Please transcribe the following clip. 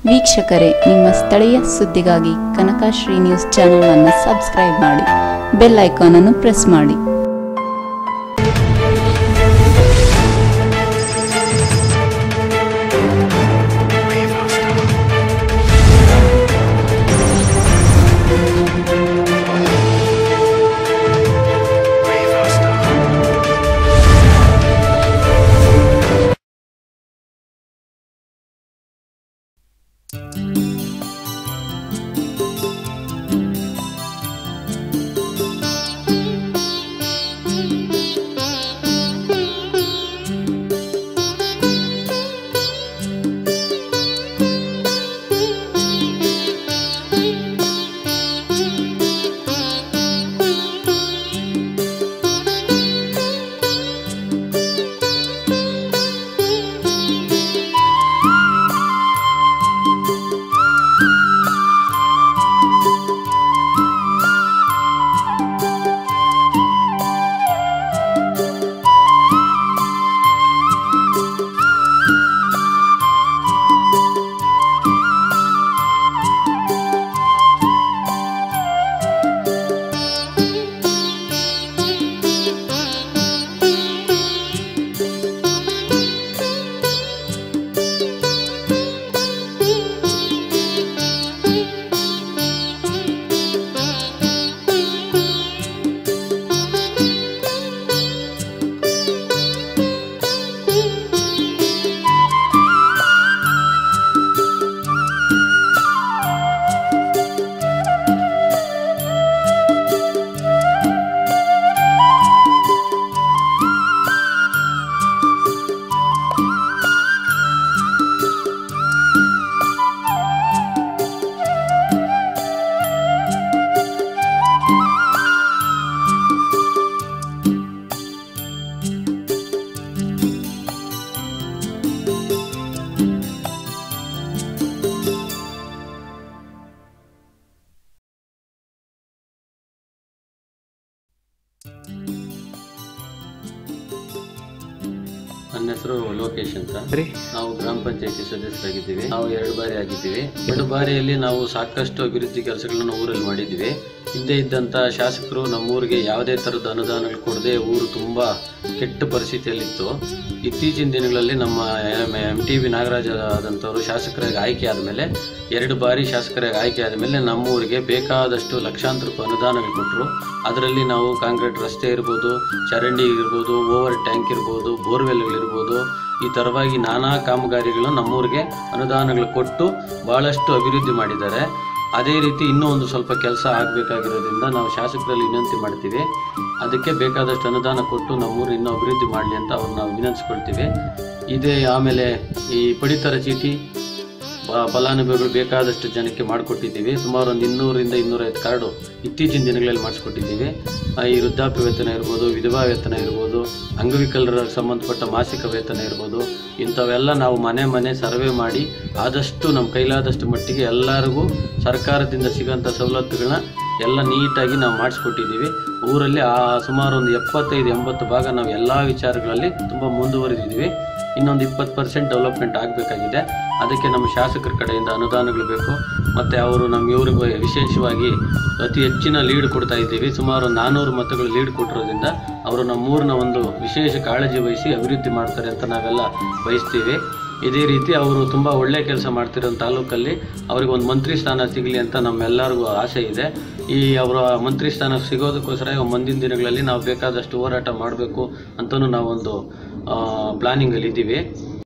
ವೀಕ್ಷಕರೇ ನಿಮ್ಮ ಸ್ಥಳೀಯ ಸುದ್ದಿಗಾಗಿ ಕನಕಶ್ರೀ ನ್ಯೂಸ್ ಚಾನೆಲ್ ಅನ್ನು ಸಬ್ಸ್ಕ್ರೈಬ್ ಮಾಡಿ ಬೆಲ್ ಐಕಾನ್ ಅನ್ನು ಪ್ರೆಸ್ ಮಾಡಿ ನನ್ನ ಹೆಸರು ಲೋಕೇಶ್ ಅಂತ ರೀ ನಾವು ಗ್ರಾಮ ಪಂಚಾಯತಿ ಸದಸ್ಯರಾಗಿದ್ದೀವಿ ನಾವು ಎರಡು ಬಾರಿ ಆಗಿದ್ದೀವಿ ಎರಡು ಬಾರಿಯಲ್ಲಿ ನಾವು ಸಾಕಷ್ಟು ಅಭಿವೃದ್ಧಿ ಕೆಲಸಗಳನ್ನು ಊರಲ್ಲಿ ಮಾಡಿದ್ದೀವಿ ಹಿಂದೆ ಇದ್ದಂಥ ಶಾಸಕರು ನಮ್ಮೂರಿಗೆ ಯಾವುದೇ ಥರದ ಅನುದಾನಗಳು ಕೊಡದೆ ಊರು ತುಂಬ ಕೆಟ್ಟ ಪರಿಸ್ಥಿತಿಯಲ್ಲಿತ್ತು ಇತ್ತೀಚಿನ ದಿನಗಳಲ್ಲಿ ನಮ್ಮ ಎಂ ಟಿ ವಿ ನಾಗರಾಜ ಆದಂಥವರು ಶಾಸಕರಾಗಿ ಆಯ್ಕೆ ಆದಮೇಲೆ ಎರಡು ಬಾರಿ ಶಾಸಕರಾಗಿ ಆಯ್ಕೆ ಆದಮೇಲೆ ನಮ್ಮೂರಿಗೆ ಬೇಕಾದಷ್ಟು ಲಕ್ಷಾಂತರ ರೂಪಾಯಿ ಅನುದಾನಗಳು ಕೊಟ್ಟರು ಅದರಲ್ಲಿ ನಾವು ಕಾಂಕ್ರೀಟ್ ರಸ್ತೆ ಇರ್ಬೋದು ಚರಂಡಿ ಇರ್ಬೋದು ಓವರ್ ಟ್ಯಾಂಕ್ ಇರ್ಬೋದು ಬೋರ್ವೆಲ್ಗಳಿರ್ಬೋದು ಈ ಥರವಾಗಿ ನಾನಾ ಕಾಮಗಾರಿಗಳು ನಮ್ಮೂರಿಗೆ ಅನುದಾನಗಳು ಕೊಟ್ಟು ಭಾಳಷ್ಟು ಅಭಿವೃದ್ಧಿ ಮಾಡಿದ್ದಾರೆ ಅದೇ ರೀತಿ ಇನ್ನೂ ಒಂದು ಸ್ವಲ್ಪ ಕೆಲಸ ಆಗಬೇಕಾಗಿರೋದ್ರಿಂದ ನಾವು ಶಾಸಕರಲ್ಲಿ ವಿನಂತಿ ಮಾಡ್ತೀವಿ ಅದಕ್ಕೆ ಬೇಕಾದಷ್ಟು ಅನುದಾನ ಕೊಟ್ಟು ನಮ್ಮೂರು ಇನ್ನೂ ಅಭಿವೃದ್ಧಿ ಮಾಡಲಿ ಅಂತ ಅವ್ರನ್ನ ನಾವು ವಿನಂತಿಸ್ಕೊಳ್ತೀವಿ ಇದೇ ಆಮೇಲೆ ಈ ಪಡಿತರ ಚೀಟಿ ಬ- ಫಲಾನುಭವಿಗಳು ಬೇಕಾದಷ್ಟು ಜನಕ್ಕೆ ಮಾಡಿಕೊಟ್ಟಿದ್ದೀವಿ ಸುಮಾರು ಒಂದು ಇನ್ನೂರಿಂದ ಇನ್ನೂರೈವತ್ತು ಕಾರ್ಡು ಇತ್ತೀಚಿನ ದಿನಗಳಲ್ಲಿ ಮಾಡಿಸ್ಕೊಟ್ಟಿದ್ದೀವಿ ಆ, ಈ ವೃದ್ಧಾಪ್ಯ ವೇತನ ಇರ್ಬೋದು ವಿಧವಾ ವೇತನ ಇರ್ಬೋದು ಅಂಗವಿಕಲರ ಸಂಬಂಧಪಟ್ಟ ಮಾಸಿಕ ವೇತನ ಇರ್ಬೋದು ಇಂಥವೆಲ್ಲ ನಾವು ಮನೆ ಮನೆ ಸರ್ವೆ ಮಾಡಿ ಆದಷ್ಟು ನಮ್ಮ ಕೈಲಾದಷ್ಟು ಮಟ್ಟಿಗೆ ಎಲ್ಲರಿಗೂ ಸರ್ಕಾರದಿಂದ ಸಿಗೋಂಥ ಸವಲತ್ತುಗಳನ್ನ ಎಲ್ಲ ನೀಟಾಗಿ ನಾವು ಮಾಡಿಸ್ಕೊಟ್ಟಿದ್ದೀವಿ ಊರಲ್ಲಿ ಆ ಸುಮಾರು ಒಂದು ಎಪ್ಪತ್ತೈದು ಎಂಬತ್ತು ಭಾಗ ನಾವು ಎಲ್ಲ ವಿಚಾರಗಳಲ್ಲಿ ತುಂಬ ಮುಂದುವರಿದಿದ್ದೀವಿ ಇನ್ನೊಂದು ಇಪ್ಪತ್ತು ಪರ್ಸೆಂಟ್ ಡೆವಲಪ್ಮೆಂಟ್ ಆಗಬೇಕಾಗಿದೆ ಅದಕ್ಕೆ ನಮ್ಮ ಶಾಸಕರ ಕಡೆಯಿಂದ ಅನುದಾನಗಳು ಬೇಕು ಮತ್ತು ಅವರು ನಮ್ಮ ಇವ್ರಿಗೆ ವಿಶೇಷವಾಗಿ ಅತಿ ಹೆಚ್ಚಿನ ಲೀಡ್ ಕೊಡ್ತಾ ಇದ್ದೀವಿ ಸುಮಾರು ನಾನ್ನೂರು ಮತಗಳು ಲೀಡ್ ಕೊಟ್ಟಿರೋದ್ರಿಂದ ಅವರು ನಮ್ಮೂರಿನ ಒಂದು ವಿಶೇಷ ಕಾಳಜಿ ವಹಿಸಿ ಅಭಿವೃದ್ಧಿ ಮಾಡ್ತಾರೆ ಅಂತ ನಾವೆಲ್ಲ ಬಯಸ್ತೀವಿ ಇದೇ ರೀತಿ ಅವರು ತುಂಬ ಒಳ್ಳೆಯ ಕೆಲಸ ಮಾಡ್ತಿರೋ ತಾಲೂಕಲ್ಲಿ ಅವ್ರಿಗೆ ಒಂದು ಮಂತ್ರಿ ಸ್ಥಾನ ಸಿಗಲಿ ಅಂತ ನಮ್ಮೆಲ್ಲರಿಗೂ ಆಸೆ ಇದೆ ಈ ಅವರ ಮಂತ್ರಿ ಸ್ಥಾನ ಸಿಗೋದಕ್ಕೋಸ್ಕರ ಮುಂದಿನ ದಿನಗಳಲ್ಲಿ ನಾವು ಬೇಕಾದಷ್ಟು ಹೋರಾಟ ಮಾಡಬೇಕು ಅಂತಲೂ ನಾವೊಂದು ಪ್ಲಾನಿಂಗಲ್ಲಿ ಇದ್ದೀವಿ